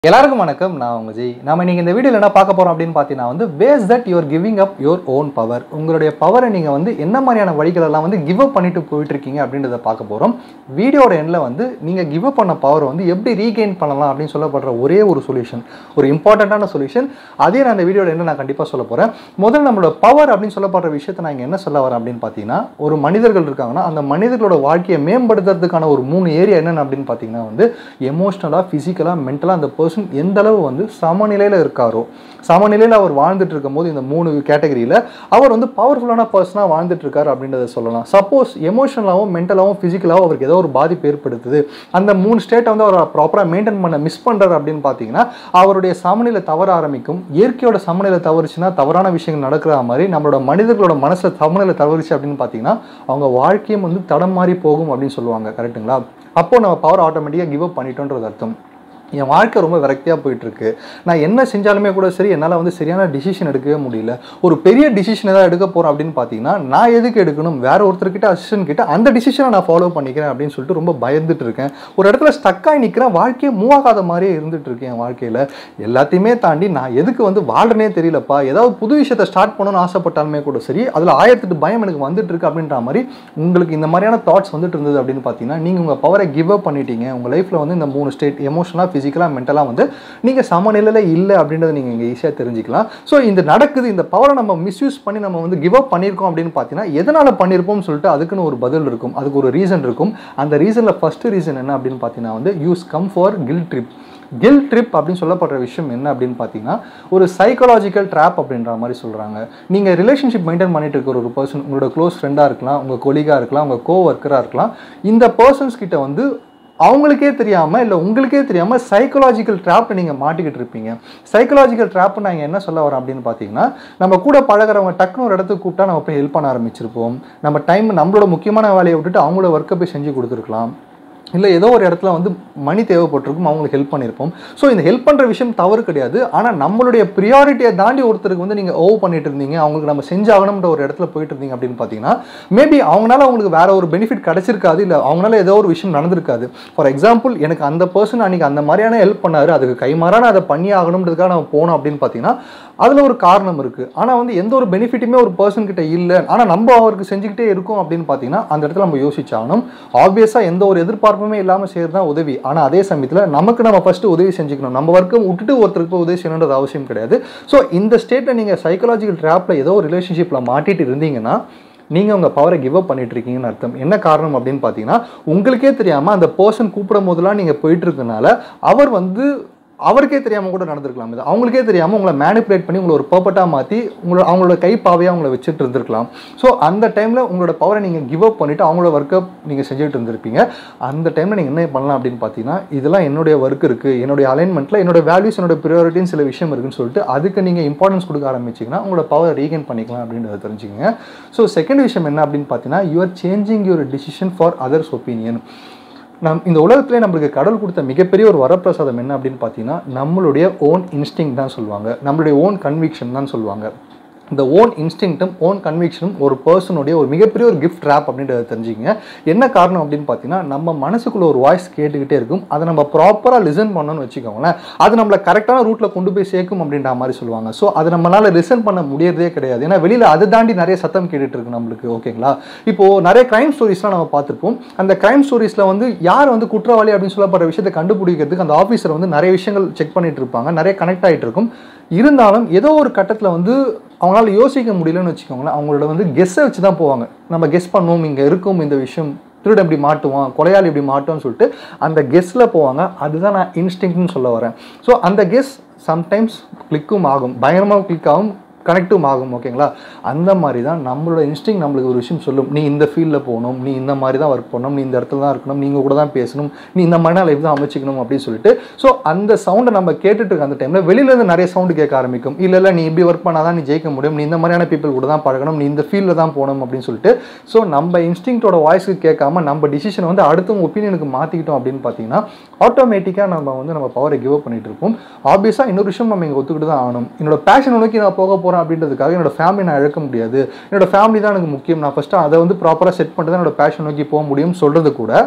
எல்லாருக்கும் வணக்கம் நான் உங்க ஜெய் நாம இன்னைக்கு இந்த வீடியோவில் என்ன பார்க்க போறோம் அப்படின்னு பார்த்தீங்கன்னா வந்து was that your giving up your own power உங்களுடைய பவரை நீங்க வந்து என்ன மாதிரியான வழிகளெல்லாம் வந்து கிவ் அப் பண்ணிட்டு போயிட்டு இருக்கீங்க அப்படின்றத பார்க்க போறோம் வீடியோட எண்ணில் வந்து நீங்க கிவ் அப் பண்ண பவர் வந்து எப்படி ரீகெயின் பண்ணலாம் அப்படின்னு சொல்லப்படுற ஒரே ஒரு சொல்யூஷன் ஒரு இம்பார்ட்டண்ட்டான சொல்யூஷன் அதே நான் இந்த வீடியோட என்ன நான் கண்டிப்பாக சொல்ல போறேன் முதல்ல நம்மளோட பவர் அப்படின்னு சொல்லப்படுற விஷயத்தை நான் இங்க என்ன சொல்ல வரேன் அப்படின்னு பார்த்தீங்கன்னா ஒரு மனிதர்கள் இருக்காங்கன்னா அந்த மனிதர்களோட வாழ்க்கையை மேம்படுத்துறதுக்கான ஒரு மூணு ஏரியா என்னென்ன அப்படின்னு பார்த்தீங்கன்னா வந்து எமோஷ்னலாக ஃபிசிக்கலாக மென்டலாக அந்த பர்சன் எந்த அளவு வந்து சமநிலையில் இருக்காரோ சமநிலையில் அவர் வாழ்ந்துட்டு இருக்கும்போது இந்த மூணு கேட்டகரியில் அவர் வந்து பவர்ஃபுல்லான பர்சனாக வாழ்ந்துட்டு இருக்காரு அப்படின்றத சொல்லலாம் சப்போஸ் எமோஷனலாகவும் மென்டலாகவும் ஃபிசிக்கலாகவும் அவருக்கு ஏதோ ஒரு பாதிப்பு ஏற்படுத்துது அந்த மூணு ஸ்டேட்டை வந்து அவர் ப்ராப்பராக மெயின்டைன் பண்ண மிஸ் பண்ணுறாரு அப்படின்னு பார்த்தீங்கன்னா அவருடைய சமநிலை தவற ஆரம்பிக்கும் இயற்கையோட சமநிலை தவறுச்சுன்னா தவறான விஷயங்கள் நடக்கிற மாதிரி நம்மளோட மனிதர்களோட மனசில் சமநிலை தவறுச்சு அப்படின்னு பார்த்தீங்கன்னா அவங்க வாழ்க்கையும் வந்து தடம் மாறி போகும் அப்படின்னு சொல்லுவாங்க கரெக்ட்டுங்களா அப்போ நம்ம பவர் ஆட்டோமேட்டிக்காக கிவ் அப் பண்ணிட்டோன்றது அர்த்தம் என் வாழ்க்கை ரொம்ப விரக்தியாக போயிட்டுருக்கு நான் என்ன செஞ்சாலுமே கூட சரி என்னால் வந்து சரியான டிசிஷன் எடுக்கவே முடியல ஒரு பெரிய டிசிஷன் ஏதாவது எடுக்க போகிறேன் அப்படின்னு பார்த்தீங்கன்னா நான் எதுக்கு எடுக்கணும் வேற ஒருத்தர்கிட்ட அசிஸ்டன்ட் கிட்ட அந்த டிசிஷனை நான் ஃபாலோ பண்ணிக்கிறேன் அப்படின்னு சொல்லிட்டு ரொம்ப பயந்துட்டு இருக்கேன் ஒரு இடத்துல ஸ்டக்காகி நிற்கிறேன் வாழ்க்கையை மூவ் ஆகாத மாதிரியே இருந்துட்டு இருக்கேன் என் வாழ்க்கையில் எல்லாத்தையுமே தாண்டி நான் எதுக்கு வந்து வாழ்றனே தெரியலப்பா ஏதாவது புது விஷயத்தை ஸ்டார்ட் பண்ணணும்னு ஆசைப்பட்டாலுமே கூட சரி அதில் ஆயிரத்தெட்டு பயம் எனக்கு வந்துட்டு இருக்கு அப்படின்ற மாதிரி உங்களுக்கு இந்த மாதிரியான தாட்ஸ் வந்துட்டு இருந்தது அப்படின்னு பார்த்தீங்கன்னா நீங்கள் உங்கள் பவரை கிவ் அப் பண்ணிட்டீங்க உங்கள் லைஃப்பில் வந்து இந்த மூணு ஸ்டேட் எமோஷனலாக ஃபிசிக்கலாக மென்டலாக வந்து நீங்கள் சமநிலையில் இல்லை அப்படின்றத நீங்கள் இங்கே ஈஸியாக தெரிஞ்சுக்கலாம் ஸோ இந்த நடக்குது இந்த பவரை நம்ம மிஸ்யூஸ் பண்ணி நம்ம வந்து கிவ் அப் பண்ணியிருக்கோம் அப்படின்னு பார்த்தீங்கன்னா எதனால் பண்ணியிருப்போம்னு சொல்லிட்டு அதுக்குன்னு ஒரு பதில் இருக்கும் அதுக்கு ஒரு ரீசன் இருக்கும் அந்த ரீசனில் ஃபஸ்ட்டு ரீசன் என்ன அப்படின்னு பார்த்தீங்கன்னா வந்து use come for guilt trip guilt trip அப்படின்னு சொல்லப்படுற விஷயம் என்ன அப்படின்னு பார்த்தீங்கன்னா ஒரு சைக்காலஜிக்கல் ட்ராப் அப்படின்ற மாதிரி சொல்கிறாங்க நீங்கள் ரிலேஷன்ஷிப் மெயின்டைன் பண்ணிட்டு இருக்கிற ஒரு பர்சன் உங்களோட க்ளோஸ் ஃப்ரெண்டாக இருக்கலாம் உங்கள் கொலிகாக இருக்கலாம் உங்கள் கோ ஒர்க்கராக இருக்கலாம் இந்த பர்சன்ஸ் கிட்ட வந்து அவங்களுக்கே தெரியாமல் இல்லை உங்களுக்கே தெரியாமல் சைக்கலாஜிக்கல் ட்ராப் நீங்கள் மாட்டிக்கிட்டு இருப்பீங்க சைக்கலாஜிக்கல் ட்ராப் நான் என்ன சொல்ல வரேன் அப்படின்னு பார்த்தீங்கன்னா நம்ம கூட பழகிறவங்க டக்குனு ஒரு இடத்துக்கு கூப்பிட்டா நம்ம போய் ஹெல்ப் பண்ண ஆரம்பிச்சிருப்போம் நம்ம டைம் நம்மளோட முக்கியமான வேலையை விட்டுட்டு அவங்களோட ஒர்க்கை போய் செஞ்சு கொடுத்துருக்கலாம் இல்லை ஏதோ ஒரு இடத்துல வந்து மணி தேவைப்பட்டிருக்கும் அவங்களுக்கு ஹெல்ப் பண்ணியிருப்போம் ஸோ இந்த ஹெல்ப் பண்ணுற விஷயம் தவறு கிடையாது ஆனால் நம்மளுடைய ப்ரியாரிட்டியை தாண்டி ஒருத்தருக்கு வந்து நீங்கள் ஓவ் பண்ணிட்டு இருந்தீங்க அவங்களுக்கு நம்ம செஞ்சாகணும்ன்ற ஒரு இடத்துல போயிட்டு இருந்தீங்க அப்படின்னு பார்த்தீங்கன்னா மேபி அவங்களால அவங்களுக்கு வேற ஒரு பெனிஃபிட் கிடைச்சிருக்காது இல்லை அவங்களால ஏதோ ஒரு விஷயம் நடந்திருக்காது ஃபார் எக்ஸாம்பிள் எனக்கு அந்த பர்சன் அன்றைக்கி அந்த மாதிரியான ஹெல்ப் பண்ணாரு அதுக்கு கைமாறான அதை பண்ணி ஆகணுன்றதுக்காக நம்ம போனோம் அப்படின்னு பார்த்தீங்கன்னா அதில் ஒரு காரணம் இருக்குது ஆனால் வந்து எந்த ஒரு பெனிஃபிட்டுமே ஒரு பர்சன் கிட்ட இல்லை ஆனால் நம்ம அவருக்கு செஞ்சுக்கிட்டே இருக்கோம் அப்படின்னு பார்த்தீங்கன்னா அந்த இடத்துல நம்ம யோசிச்சாகணும் ஆப்வியஸாக எந்த ஒரு எதிர்பார்ப்புமே இல்லாமல் செய்கிறது தான் உதவி ஆனால் அதே சமயத்தில் நமக்கு நம்ம ஃபஸ்ட்டு உதவி செஞ்சுக்கணும் நம்ம ஒர்க்கை விட்டுட்டு ஒருத்தருக்கு போய் உதவி செய்யணுன்றது அவசியம் கிடையாது ஸோ இந்த ஸ்டேட்டை நீங்கள் சைக்கலாஜிக்கல் ட்ராப்பில் ஏதோ ஒரு ரிலேஷன்ஷிப்பில் மாட்டிட்டு இருந்தீங்கன்னா நீங்கள் உங்கள் பவரை கிவ் அப் பண்ணிட்டு இருக்கீங்கன்னு அர்த்தம் என்ன காரணம் அப்படின்னு பார்த்தீங்கன்னா உங்களுக்கே தெரியாமல் அந்த பர்சன் கூப்பிடும் போதெல்லாம் நீங்கள் போயிட்டு இருக்கனால அவர் வந்து அவருக்கே தெரியாமல் கூட நடந்திருக்கலாம் இது அவங்களுக்கே தெரியாமல் உங்களை மேனிப்புலேட் பண்ணி உங்களை ஒரு பர்பட்டாக மாற்றி உங்களோட அவங்களோட கைப்பாவையாக உங்களை வச்சுட்டு இருந்திருக்கலாம் ஸோ அந்த டைமில் உங்களோட பவரை நீங்கள் கிவ் அப் பண்ணிவிட்டு அவங்களோட ஒர்க்கை நீங்கள் செஞ்சுட்டு இருந்திருப்பீங்க அந்த டைமில் நீங்கள் என்ன பண்ணலாம் அப்படின்னு பார்த்தீங்கன்னா இதெல்லாம் என்னுடைய ஒர்க் இருக்குது என்னுடைய அலைன்மெண்ட்டில் என்னோட வேல்யூஸ் என்னோட ப்ரியாரிட்டின்னு சில விஷயம் இருக்குன்னு சொல்லிட்டு அதுக்கு நீங்கள் இம்பார்ட்டன்ஸ் கொடுக்க ஆரம்பிச்சிங்கன்னா உங்களோட பவர் ரீகெயின் பண்ணிக்கலாம் அப்படின்றத தெரிஞ்சுக்கங்க ஸோ செகண்ட் விஷயம் என்ன அப்படின்னு பார்த்தீங்கன்னா you are changing your decision for others opinion நம் இந்த உலகத்திலே நம்மளுக்கு கடவுள் கொடுத்த மிகப்பெரிய ஒரு வரப்பிரசாதம் என்ன அப்படின்னு பார்த்தீங்கன்னா நம்மளுடைய ஓன் இன்ஸ்டிங் தான் சொல்லுவாங்க நம்மளுடைய ஓன் கன்விக்ஷன் தான் சொல்லுவாங்க இந்த ஓன் இன்ஸ்டிங்டும் ஓன் கன்விக்ஷனும் ஒரு பர்சனுடைய ஒரு மிகப்பெரிய ஒரு கிஃப்ட் ட்ராப் அப்படின்றத தெரிஞ்சுக்கங்க என்ன காரணம் அப்படின்னு பார்த்தீங்கன்னா நம்ம மனசுக்குள்ள ஒரு வாய்ஸ் கேட்டுக்கிட்டே இருக்கும் அதை நம்ம ப்ராப்பராக லிசன் பண்ணணும்னு வச்சுக்கோங்களேன் அது நம்மளை கரெக்டான ரூட்டில் கொண்டு போய் சேர்க்கும் அப்படின்ற மாதிரி சொல்லுவாங்க ஸோ அது நம்மளால லிசன் பண்ண முடியறதே கிடையாது ஏன்னா வெளியில் அதை தாண்டி நிறைய சத்தம் கேட்டுட்டு இருக்கு நம்மளுக்கு ஓகேங்களா இப்போ நிறைய கிரைம் ஸ்டோரிஸ்லாம் நம்ம பார்த்துருப்போம் அந்த கிரைம் ஸ்டோரிஸில் வந்து யார் வந்து குற்றவாளி அப்படின்னு சொல்லப்படுற விஷயத்தை கண்டுபிடிக்கிறதுக்கு அந்த ஆஃபீஸர் வந்து நிறைய விஷயங்கள் செக் பண்ணிட்டு இருப்பாங்க நிறைய கனெக்ட் ஆகிட்டு இருக்கும் இருந்தாலும் ஏதோ ஒரு கட்டத்தில் வந்து அவங்களால யோசிக்க முடியலன்னு வச்சுக்கோங்களேன் அவங்களோட வந்து கெஸ்ஸை வச்சு தான் போவாங்க நம்ம கெஸ் பண்ணுவோம் இங்கே இருக்கும் இந்த விஷயம் திருடன் இப்படி மாட்டுவான் கொலையாளி இப்படி மாட்டோம்னு சொல்லிட்டு அந்த கெஸ்ஸில் போவாங்க அதுதான் நான் இன்ஸ்டிங்க்ட்னு சொல்ல வரேன் ஸோ அந்த கெஸ் சம்டைம்ஸ் கிளிக்கும் ஆகும் பயங்கரமாக கிளிக் ஆகும் கனெக்டும் ஆகும் ஓகேங்களா அந்த மாதிரி தான் நம்மளோட இன்ஸ்டிங் நம்மளுக்கு ஒரு விஷயம் சொல்லும் நீ இந்த ஃபீல்டில் போகணும் நீ இந்த மாதிரி தான் ஒர்க் பண்ணணும் நீ இந்த இடத்துல தான் இருக்கணும் நீங்கள் கூட தான் பேசணும் நீ இந்த மாதிரி லைஃப் தான் அமைச்சிக்கணும் அப்படின்னு சொல்லிட்டு ஸோ அந்த சவுண்டை நம்ம கேட்டுட்டு இருக்க அந்த டைமில் வெளியிலேருந்து நிறைய சவுண்டு கேட்க ஆரம்பிக்கும் இல்லை இல்லை நீ இப்படி ஒர்க் பண்ணால் தான் நீ ஜெயிக்க முடியும் நீ இந்த மாதிரியான பீப்புள் கூட தான் பழகணும் நீ இந்த ஃபீல்டில் தான் போகணும் அப்படின்னு சொல்லிட்டு ஸோ நம்ம இன்ஸ்டிங்டோட வாய்ஸுக்கு கேட்காம நம்ம டிசிஷன் வந்து அடுத்தவங்க ஒப்பீனியனுக்கு மாற்றிக்கிட்டோம் அப்படின்னு பார்த்தீங்கன்னா ஆட்டோமேட்டிக்காக நம்ம வந்து நம்ம பவரை கிவ் அப் பண்ணிட்டு இருப்போம் ஆப்வியஸாக இன்னொரு விஷயம் நம்ம இங்கே ஒத்துக்கிட்டு தான் ஆகணும் என்னோட பேஷனை நோக்கி நான் போக போகிறேன் அப்படின்றதுக்காக என்னோட ஃபேமிலி நான் இழக்க முடியாது என்னோட ஃபேமிலி தான் எனக்கு முக்கியம் நான் ஃபஸ்ட்டு அதை வந்து ப்ராப்பராக செட் பண்ணிட்டு தான் என்னோட பேஷன் நோக்கி போக முடியும்னு சொல்கிறது கூட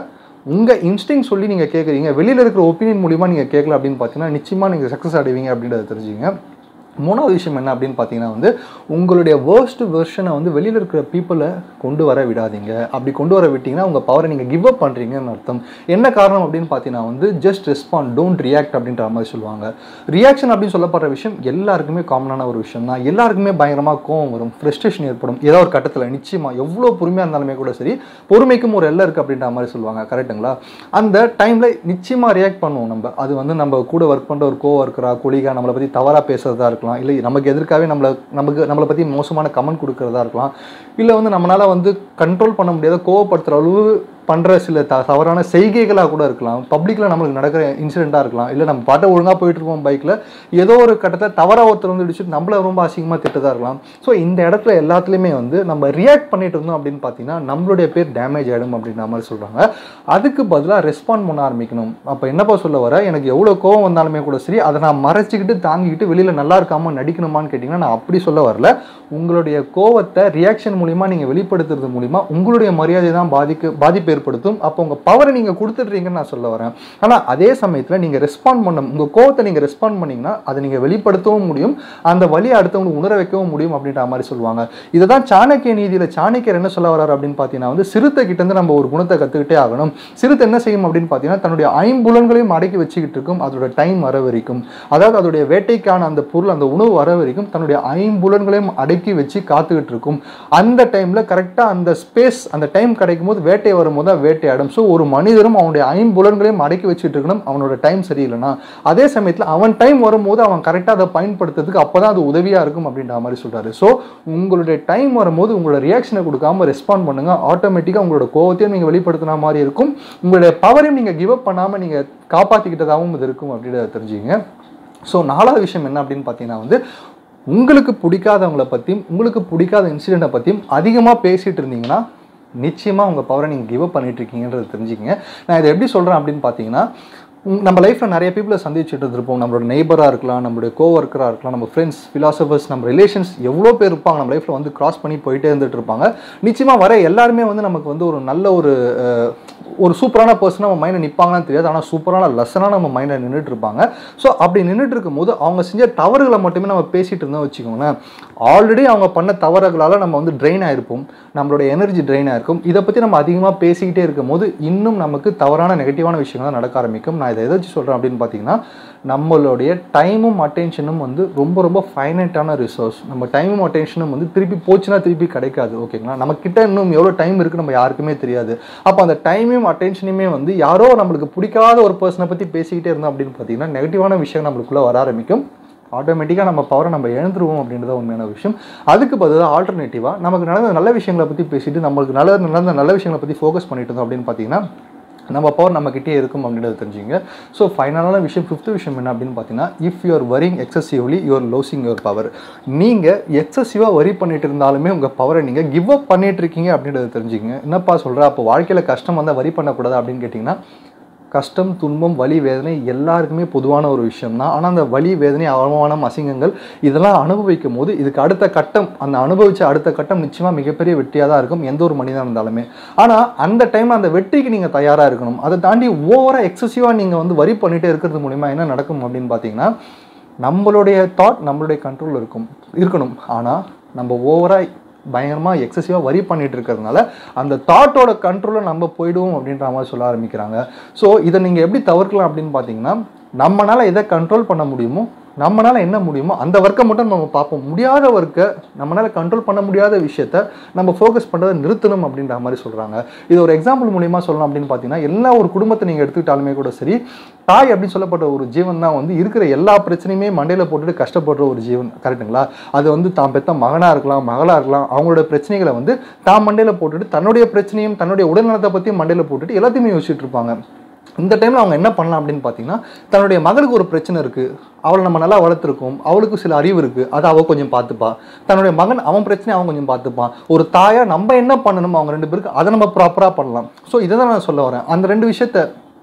உங்கள் இன்ஸ்டிங் சொல்லி நீங்கள் கேட்குறீங்க வெளியில் இருக்கிற ஒப்பீனியன் மூலிமா நீங்கள் கேட்கல அப்படின்னு பார்த்தீங்கன்னா நிச்சயமாக நீங்கள் சக்ஸஸ் அடைவீங்க அப்படின்றத தெரிஞ்சுங்க மூணாவது விஷயம் என்ன அப்படின்னு பார்த்தீங்கன்னா வந்து உங்களுடைய வேர்ஸ்ட் வெர்ஷனை வந்து வெளியில் இருக்கிற பீப்புளை கொண்டு வர விடாதீங்க அப்படி கொண்டு வர விட்டீங்கன்னா உங்கள் பவரை நீங்கள் கிவ் அப் பண்ணுறீங்கன்னு அர்த்தம் என்ன காரணம் அப்படின்னு பார்த்தீங்கன்னா வந்து ஜஸ்ட் ரெஸ்பாண்ட் டோன்ட் ரியாக்ட் அப்படின்ற மாதிரி சொல்லுவாங்க ரியாக்ஷன் அப்படின்னு சொல்லப்படுற விஷயம் எல்லாருக்குமே காமனான ஒரு விஷயம் தான் எல்லாருக்குமே பயங்கரமாக கோவம் வரும் ஃப்ரஸ்ட்ரேஷன் ஏற்படும் ஏதோ ஒரு கட்டத்தில் நிச்சயமாக எவ்வளோ பொறுமையாக இருந்தாலுமே கூட சரி பொறுமைக்கும் ஒரு எல்லை இருக்குது அப்படின்ற மாதிரி சொல்லுவாங்க கரெக்ட்டுங்களா அந்த டைமில் நிச்சயமாக ரியாக்ட் பண்ணுவோம் நம்ம அது வந்து நம்ம கூட ஒர்க் பண்ணுற ஒரு கோ ஒர்க்கரா கொலிகா நம்மளை பற்றி தவறாக பேசுறதா இருக்கலாம் இல்லை நமக்கு எதிர்க்காகவே நம்மளை நமக்கு நம்மளை பற்றி மோசமான கமெண்ட் கொடுக்கறதா இருக்கலாம் இல்லை வந்து நம்மளால் வந்து கண்ட்ரோல் பண்ண முடியாத கோவப்படுத்துகிற அளவு பண்ணுற சில த தவறான செய்கைகளாக கூட இருக்கலாம் பப்ளிக்கில் நம்மளுக்கு நடக்கிற இன்சிடெண்ட்டாக இருக்கலாம் இல்லை நம்ம பாட்டை ஒழுங்காக போயிட்டு இருப்போம் பைக்கில் ஏதோ ஒரு கட்டத்தில் தவறாக ஒருத்தர் வந்து இடிச்சுட்டு நம்மள ரொம்ப அசிங்கமாக திட்டதாக இருக்கலாம் ஸோ இந்த இடத்துல எல்லாத்துலேயுமே வந்து நம்ம ரியாக்ட் பண்ணிட்டு இருந்தோம் அப்படின்னு பார்த்தீங்கன்னா நம்மளுடைய பேர் டேமேஜ் ஆகிடும் அப்படின்ற மாதிரி சொல்கிறாங்க அதுக்கு பதிலாக ரெஸ்பாண்ட் பண்ண ஆரம்பிக்கணும் அப்போ என்னப்பா சொல்ல வர எனக்கு எவ்வளோ கோவம் வந்தாலுமே கூட சரி அதை நான் மறைச்சிக்கிட்டு தாங்கிக்கிட்டு வெளியில் நல்லா இருக்காமல் நடிக்கணுமான்னு கேட்டிங்கன்னா நான் அப்படி சொல்ல வரல உங்களுடைய கோவத்தை ரியாக்ஷன் மூலிமா நீங்கள் வெளிப்படுத்துறது மூலிமா உங்களுடைய மரியாதை தான் பாதிக்கு பாதிப்பு ஏற்படுத்தும் அப்போ உங்கள் பவரை நீங்கள் கொடுத்துட்றீங்கன்னு நான் சொல்ல வரேன் ஆனால் அதே சமயத்தில் நீங்கள் ரெஸ்பாண்ட் பண்ண உங்கள் கோவத்தை நீங்கள் ரெஸ்பாண்ட் பண்ணீங்கன்னா அதை நீங்கள் வெளிப்படுத்தவும் முடியும் அந்த வழியை அடுத்தவங்களுக்கு உணர வைக்கவும் முடியும் அப்படின்ற மாதிரி சொல்லுவாங்க இதை தான் சாணக்கிய நீதியில் சாணக்கியர் என்ன சொல்ல வர்றாரு அப்படின்னு பார்த்தீங்கன்னா வந்து சிறுத்தை கிட்டேருந்து நம்ம ஒரு குணத்தை கற்றுக்கிட்டே ஆகணும் சிறுத்தை என்ன செய்யும் அப்படின்னு பார்த்தீங்கன்னா தன்னுடைய ஐம்புலன்களையும் அடக்கி வச்சுக்கிட்டு இருக்கும் அதோட டைம் வர வரைக்கும் அதாவது அதோடைய வேட்டைக்கான அந்த பொருள் அந்த உணவு வர வரைக்கும் தன்னுடைய ஐம்புலன்களையும் அடக்கி வச்சு காத்துக்கிட்டு இருக்கும் அந்த டைமில் கரெக்டாக அந்த ஸ்பேஸ் அந்த டைம் கிடைக்கும் போது வேட்டை வரும்போது தான் வேட்டையாடும் ஸோ ஒரு மனிதரும் அவனுடைய ஐம்புலன்களையும் அடக்கி வச்சுட்டு இருக்கணும் அவனோட டைம் சரியில்லைனா அதே சமயத்தில் அவன் டைம் வரும்போது அவன் கரெக்டாக அதை பயன்படுத்துறதுக்கு அப்போ தான் அது உதவியாக இருக்கும் அப்படின்ற மாதிரி சொல்கிறாரு ஸோ உங்களுடைய டைம் வரும்போது உங்களோட ரியாக்ஷனை கொடுக்காம ரெஸ்பாண்ட் பண்ணுங்க ஆட்டோமேட்டிக்காக உங்களோட கோவத்தையும் நீங்கள் வெளிப்படுத்தின மாதிரி இருக்கும் உங்களுடைய பவரையும் நீங்கள் கிவ் அப் பண்ணாமல் நீங்கள் காப்பாற்றிக்கிட்டதாகவும் இது இருக்கும் அப்படின்றத தெரிஞ்சுங்க ஸோ நாலாவது விஷயம் என்ன அப்படின்னு பார்த்தீங்கன்னா வந்து உங்களுக்கு பிடிக்காதவங்கள பற்றியும் உங்களுக்கு பிடிக்காத இன்சிடெண்ட்டை பற்றியும் அதிகமாக பேசிகிட்டு இருந்தீங்கன்னா நிச்சயமாக உங்கள் பவரை நீங்கள் கிவ் அப் பண்ணிட்டு இருக்கீங்கன்றது தெரிஞ்சுக்கங்க நான் இதை எப்படி சொல்கிறேன் அப்படின்னு பார்த்தீங்கன்னா உம், நம்ம லைஃப்பில் நிறைய பீப்புளை சந்திச்சுட்டு இருப்போம் நம்மளோட நெய்பராக இருக்கலாம் நம்மளுடைய கோ ஒர்க்கராக இருக்கலாம் நம்ம ஃப்ரெண்ட்ஸ் ஃபிலாசபர்ஸ் நம்ம ரிலேஷன்ஸ் எவ்வளோ பேர் இருப்பாங்க நம்ம லைஃப்பில் வந்து கிராஸ் பண்ணி போயிட்டே இருந்துட்டு இருப்பாங்க நிச்சயமாக வர எல்லாருமே வந்து நமக்கு வந்து ஒரு நல்ல ஒரு அஹ், ஒரு சூப்பரான பர்சனாக நம்ம மைண்டில் நிற்பாங்கன்னு தெரியாது ஆனால் சூப்பரான லெசனாக நம்ம மைண்டில் நின்றுட்டு இருப்பாங்க ஸோ அப்படி நின்றுட்டு இருக்கும்போது அவங்க செஞ்ச தவறுகளை மட்டுமே நம்ம பேசிகிட்டு இருந்தோம் வச்சுக்கோங்களேன் ஆல்ரெடி அவங்க பண்ண தவறுகளால் நம்ம வந்து ட்ரெயின் ஆயிருப்போம் நம்மளோட எனர்ஜி ட்ரெயின் ஆயிருக்கும் இதை பற்றி நம்ம அதிகமாக பேசிக்கிட்டே இருக்கும் போது இன்னும் நமக்கு தவறான நெகட்டிவான விஷயங்கள் தான் நடக்க ஆரம்பிக்கும் நான் இதை எதாச்சும் சொல்கிறேன் அப்படின்னு பார்த்தீங்கன்னா நம்மளுடைய டைமும் அட்டென்ஷனும் வந்து ரொம்ப ரொம்ப ஃபைனட்டான ரிசோர்ஸ் நம்ம டைமும் அட்டென்ஷனும் வந்து திருப்பி போச்சுன்னா திருப்பி கிடைக்காது ஓகேங்களா நம்ம கிட்ட இன்னும் எவ்வளோ டைம் இருக்குது நம்ம யாருக்குமே தெரியாது அப்போ அந்த டைமையும் அட்டென்ஷனையுமே வந்து யாரோ நம்மளுக்கு பிடிக்காத ஒரு பர்சனை பற்றி பேசிக்கிட்டே இருந்தோம் அப்படின்னு பார்த்தீங்கன்னா நெகட்டிவான விஷயம் நம்மளுக்குள்ளே வர ஆரம்பிக்கும் ஆட்டோமேட்டிக்காக நம்ம பவரை நம்ம இழந்துருவோம் அப்படின்றத உண்மையான விஷயம் அதுக்கு பதிலாக ஆல்டர்னேட்டிவாக நமக்கு நடந்த நல்ல விஷயங்களை பற்றி பேசிட்டு நம்மளுக்கு நல்ல நடந்த நல்ல விஷயங்களை பற்றி ஃபோக்கஸ் பண்ணிட்டு இருந்தோம் அப்படின்னு பார்த்தீங்கன்னா நம்ம பவர் நம்மக்கிட்டே இருக்கும் அப்படின்றத தெரிஞ்சுங்க ஸோ ஃபைனலான விஷயம் ஃபிஃப்த் விஷயம் என்ன அப்படின்னு பார்த்தீங்கன்னா if you're worrying excessively you're losing your power நீங்கள் எக்ஸசிவாக வரி பண்ணிட்டு இருந்தாலுமே உங்கள் பவரை நீங்கள் கிவ் அப் பண்ணிட்டு இருக்கீங்க அப்படின்றத தெரிஞ்சுங்க என்னப்பா சொல்கிற அப்போ வாழ்க்கையில் கஷ்டம் வந்தால் வரி பண்ணக்கூடாது அப்படின்னு கேட்டிங்கன்னா கஷ்டம் துன்பம் வலி வேதனை எல்லாருக்குமே பொதுவான ஒரு விஷயம் தான் ஆனால் அந்த வலி வேதனை அவமானம் அசிங்கங்கள் இதெல்லாம் அனுபவிக்கும் போது இதுக்கு அடுத்த கட்டம் அந்த அனுபவிச்ச அடுத்த கட்டம் நிச்சயமாக மிகப்பெரிய வெற்றியாக தான் இருக்கும் எந்த ஒரு மனிதனாக இருந்தாலுமே ஆனால் அந்த டைம் அந்த வெற்றிக்கு நீங்கள் தயாராக இருக்கணும் அதை தாண்டி ஓவராக எக்ஸசிவாக நீங்கள் வந்து வரி பண்ணிகிட்டே இருக்கிறது மூலிமா என்ன நடக்கும் அப்படின்னு பார்த்தீங்கன்னா நம்மளுடைய தாட் நம்மளுடைய கண்ட்ரோல் இருக்கும் இருக்கணும் ஆனால் நம்ம ஓவராக பயங்கரமாக எக்ஸசிவாக வரி பண்ணிட்டு இருக்கிறதுனால அந்த தாட்டோட கண்ட்ரோலில் நம்ம போயிடுவோம் அப்படின்ற மாதிரி சொல்ல ஆரம்பிக்கிறாங்க ஸோ இதை நீங்கள் எப்படி தவிர்க்கலாம் அப்படின்னு பார்த்தீங்கன்னா நம்மளால் எதை கண்ட்ரோல் பண்ண முடியுமோ நம்மளால் என்ன முடியுமோ அந்த ஒர்க்கை மட்டும் நம்ம பார்ப்போம் முடியாத ஒர்க்கை நம்மளால் கண்ட்ரோல் பண்ண முடியாத விஷயத்த நம்ம ஃபோக்கஸ் பண்ணுறதை நிறுத்தணும் அப்படின்ற மாதிரி சொல்கிறாங்க இது ஒரு எக்ஸாம்பிள் மூலியமா சொல்லலாம் அப்படின்னு பார்த்தீங்கன்னா எல்லா ஒரு குடும்பத்தை நீங்கள் எடுத்துக்கிட்டாலுமே கூட சரி தாய் அப்படின்னு சொல்லப்பட்ட ஒரு ஜீவன் தான் வந்து இருக்கிற எல்லா பிரச்சனையுமே மண்டையில் போட்டுட்டு கஷ்டப்படுற ஒரு ஜீவன் கரெக்ட்டுங்களா அது வந்து தான் பெத்த மகனாக இருக்கலாம் மகளாக இருக்கலாம் அவங்களோட பிரச்சனைகளை வந்து தான் மண்டையில் போட்டுட்டு தன்னுடைய பிரச்சனையும் தன்னுடைய உடல்நலத்தை பற்றியும் மண்டையில் போட்டுட்டு எல்லாத்தையுமே யோசிச்சுட்டு இருப்பாங்க இந்த டைமில் அவங்க என்ன பண்ணலாம் அப்படின்னு பார்த்தீங்கன்னா தன்னுடைய மகளுக்கு ஒரு பிரச்சனை இருக்குது அவளை நம்ம நல்லா வளர்த்துருக்கோம் அவளுக்கு சில அறிவு இருக்குது அதை அவள் கொஞ்சம் பார்த்துப்பா தன்னுடைய மகன் அவன் பிரச்சனையை அவன் கொஞ்சம் பார்த்துப்பான் ஒரு தாயாக நம்ம என்ன பண்ணணும் அவங்க ரெண்டு பேருக்கு அதை நம்ம ப்ராப்பராக பண்ணலாம் ஸோ இதை தான் நான் சொல்ல வரேன் அந்த ரெண்டு விஷயத்த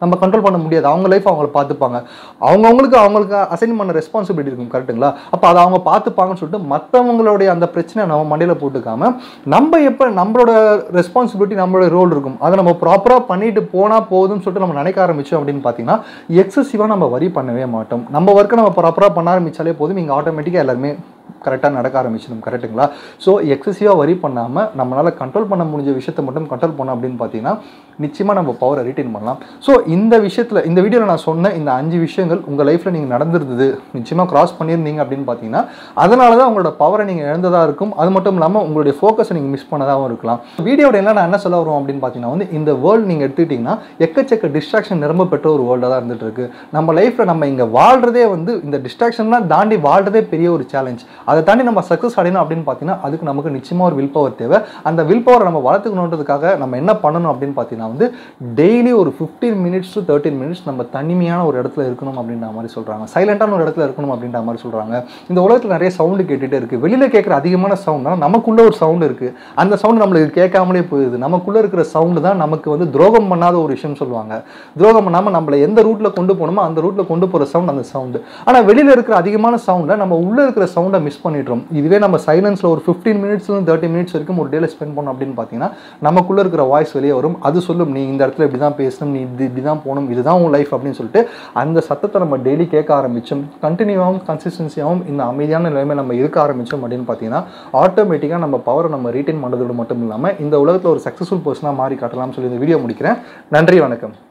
நம்ம கண்ட்ரோல் பண்ண முடியாது அவங்க லைஃப் அவங்கள பார்த்துப்பாங்க அவங்கவுங்களுக்கு அவங்களுக்கு அசைன் பண்ண ரெஸ்பான்சிபிலிட்டி இருக்கும் கரெக்ட்டுங்களா அப்போ அதை அவங்க பார்த்துப்பாங்கன்னு சொல்லிட்டு மற்றவங்களுடைய அந்த பிரச்சனை நம்ம மண்டையில் போட்டுக்காம நம்ம எப்போ நம்மளோட ரெஸ்பான்சிபிலிட்டி நம்மளோட ரோல் இருக்கும் அதை நம்ம ப்ராப்பராக பண்ணிட்டு போனால் போதும்னு சொல்லிட்டு நம்ம நினைக்க ஆரம்பிச்சோம் அப்படின்னு பார்த்தீங்கன்னா எக்ஸசிவாக நம்ம வரி பண்ணவே மாட்டோம் நம்ம ஒர்க்கை நம்ம ப்ராப்பராக பண்ண ஆரம்பிச்சாலே போதும் இங்கே ஆட்டோமேட்டிக்காக எல்லாருமே கரெக்டாக நடக்க ஆரம்பிச்சிடும் கரெக்ட்டுங்களா ஸோ எக்ஸசிவாக வரி பண்ணாமல் நம்மளால் கண்ட்ரோல் பண்ண முடிஞ்ச விஷயத்தை மட்டும் கண்ட்ரோல் பண்ணோம் அப்படின்னு பார்த்தீங்கன்னா நிச்சயமாக நம்ம பவரை ரிட்டைன் பண்ணலாம் ஸோ இந்த விஷயத்தில் இந்த வீடியோவில் நான் சொன்ன இந்த அஞ்சு விஷயங்கள் உங்கள் லைஃப்பில் நீங்கள் நடந்திருந்தது நிச்சயமாக கிராஸ் பண்ணியிருந்தீங்க அப்படின்னு பார்த்தீங்கன்னா அதனால தான் உங்களோட பவரை நீங்கள் இழந்ததாக இருக்கும் அது மட்டும் இல்லாமல் உங்களுடைய ஃபோக்கஸை நீங்கள் மிஸ் பண்ணதாகவும் இருக்கலாம் வீடியோட என்ன நான் என்ன சொல்ல வரோம் அப்படின்னு பார்த்தீங்கன்னா வந்து இந்த வேர்ல்டு நீங்கள் எடுத்துக்கிட்டிங்கன்னா எக்கச்சக்க டிஸ்ட்ராக்ஷன் நிரம்ப பெற்ற ஒரு வேர்ல்டாக தான் இருந்துட்டு இருக்கு நம்ம லைஃப்பில் நம்ம இங்கே வாழ்றதே வந்து இந்த டிஸ்ட்ராக்ஷன்லாம் தாண்டி வாழ்றதே பெரிய ஒரு சேலஞ்ச் அதை தாண்டி நம்ம சக்ஸஸ் அடையணும் அப்படின்னு பார்த்தீங்கன்னா அதுக்கு நமக்கு நிச்சயமாக ஒரு வில் பவர் தேவை அந்த வில் பவரை நம்ம வளர்த்துக்கணுன்றதுக்காக நம்ம என்ன பண்ணணும் அப்படின்னு பார்த்தீங்கன்னா வந்து டெய்லி ஒரு fifteen minutes to thirty minutes நம்ம தனிமையான ஒரு இடத்துல இருக்கணும் அப்படின்ற மாதிரி சொல்கிறாங்க சைலண்டான ஒரு இடத்துல இருக்கணும் அப்படின்ற மாதிரி சொல்கிறாங்க இந்த உலகத்தில் நிறைய சவுண்டு கேட்டுகிட்டே இருக்குது வெளியில் கேட்குற அதிகமான சவுண்ட்னா நமக்குள்ள ஒரு சவுண்டு இருக்குது அந்த சவுண்டு நம்மளுக்கு கேட்காமலே போயிடுது நமக்குள்ளே இருக்கிற சவுண்டு தான் நமக்கு வந்து துரோகம் பண்ணாத ஒரு விஷயம் சொல்லுவாங்க துரோகம் பண்ணாமல் நம்மளை எந்த ரூட்டில் கொண்டு போகணுமோ அந்த ரூட்டில் கொண்டு போகிற சவுண்ட் அந்த சவுண்டு ஆனால் வெளியில் இருக்கிற அதிகமான சவுண்டை நம்ம உள்ளே இருக்கிற சவுண்டை மிஸ் பண்ணிடுறோம் இதுவே நம்ம சைலன்ஸில் ஒரு ஃபிஃப்டீன் மினிட்ஸ்லேருந்து தேர்ட்டி மினிட்ஸ் வரைக்கும் ஒரு டேல ஸ்பெண்ட் பண்ணோம் அப்படின்னு பார்த்தீங்கன்னா நமக்குள்ளே இருக்கிற வாய்ஸ் வெளியே வரும் அது சொல்லும் நீ இந்த இடத்துல இப்படி தான் பேசணும் நீ இது இப்படி தான் போகணும் இதுதான் உன் லைஃப் அப்படின்னு சொல்லிட்டு அந்த சத்தத்தை நம்ம டெய்லி கேட்க ஆரம்பித்தோம் கண்டினியூவாகவும் கன்சிஸ்டன்சியாகவும் இந்த அமைதியான நிலைமை நம்ம இருக்க ஆரம்பித்தோம் அப்படின்னு பார்த்தீங்கன்னா ஆட்டோமேட்டிக்காக நம்ம பவரை நம்ம ரீட்டைன் பண்ணுறதோடு மட்டும் இல்லாமல் இந்த உலகத்தில் ஒரு சக்ஸஸ்ஃபுல் பர்சனாக மாறி காட்டலாம்னு சொல்லி இந்த வீடியோ முடிக்கிறேன் நன்றி வணக்கம்